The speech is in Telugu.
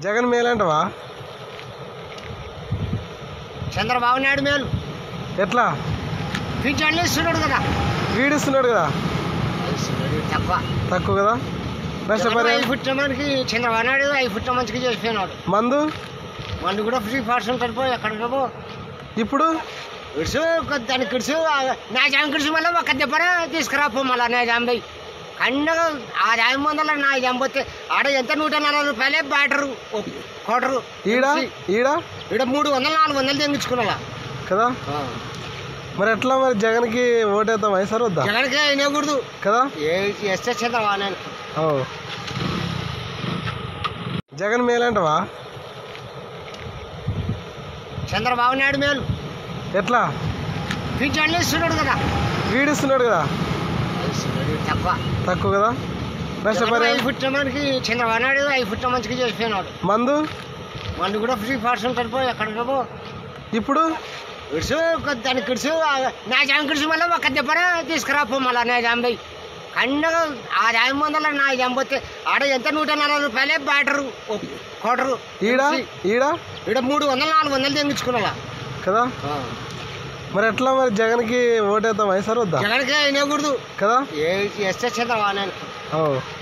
జగన్ మేలంటవా చంద్రబాబు నాయుడు మేలు ఎట్లా పింఛన్లు ఇస్తున్నాడు కదా వీడిస్తున్నాడు కదా ఇస్తున్నాడు తక్కువ తక్కువ కదా జగన్ నష్టపరి ఐదు పుట్టిన మనకి చంద్రబాబు నాయుడు ఐదు పుట్టిన మంచిగా చేసిపోయినాడు మందు మందు కూడా ఫ్రీ పార్ట్స్ ఉంటాడు పో ఎక్కడ పో ఇప్పుడు ఇడుసు దానికి ఇడుసు నా జామ్ ఇడుసు మళ్ళీ ఒక దెబ్బన తీసుకురా పో మళ్ళీ నా జామ్ పోయి కన్నగా ఆ జామ్ వందల నా జామ్ పోతే ఆడ ఎంత నూట నలభై రూపాయలే బ్యాటరు కోటరు ఈడ ఈడ ఈడ మూడు వందలు నాలుగు వందలు తెంగించుకున్నా కదా మరి ఎట్లా మరి జగన్కి ఓటేద్దాం ఐసారి వద్దా జగన్కి అయినకూడదు కదా ఏ చేస్తే చంద్రబాబు నాయుడు ఓ జగన్ మేలంటవా చంద్రబాబు నాయుడు మేలు ఎట్లా పింఛన్లు ఇస్తున్నాడు కదా వీడిస్తున్నాడు కదా ఇస్తున్నాడు తక్కువ తక్కువ కదా జగన్ నష్టపరి ఐదు పుట్టిన మనకి చంద్రబాబు నాయుడు ఐదు పుట్టిన మంచిగా చేసిపోయినాడు మందు మందు కూడా ఫ్రీ పార్ట్స్ ఉంటాడు పో ఎక్కడ పో ఇప్పుడు ఇడుసు దానికి ఇడుసు నా జామ్ ఇడుసు మళ్ళీ ఒక దెబ్బన తీసుకురా పో మళ్ళీ నా జామ్ పోయి కన్నగా ఆ జామ్ వందల నా జామ్ పోతే ఆడ ఎంత నూట నలభై రూపాయలే బ్యాటరు కోటరు ఈడ ఈడ ఈడ మూడు వందలు నాలుగు వందలు తెంగించుకున్నా కదా మరి ఎట్లా మరి జగన్కి ఓటేద్దాం ఐసారి వద్దా జగన్కి అయినకూడదు కదా ఏ చేస్తే చంద్రబాబు నాయుడు ఓ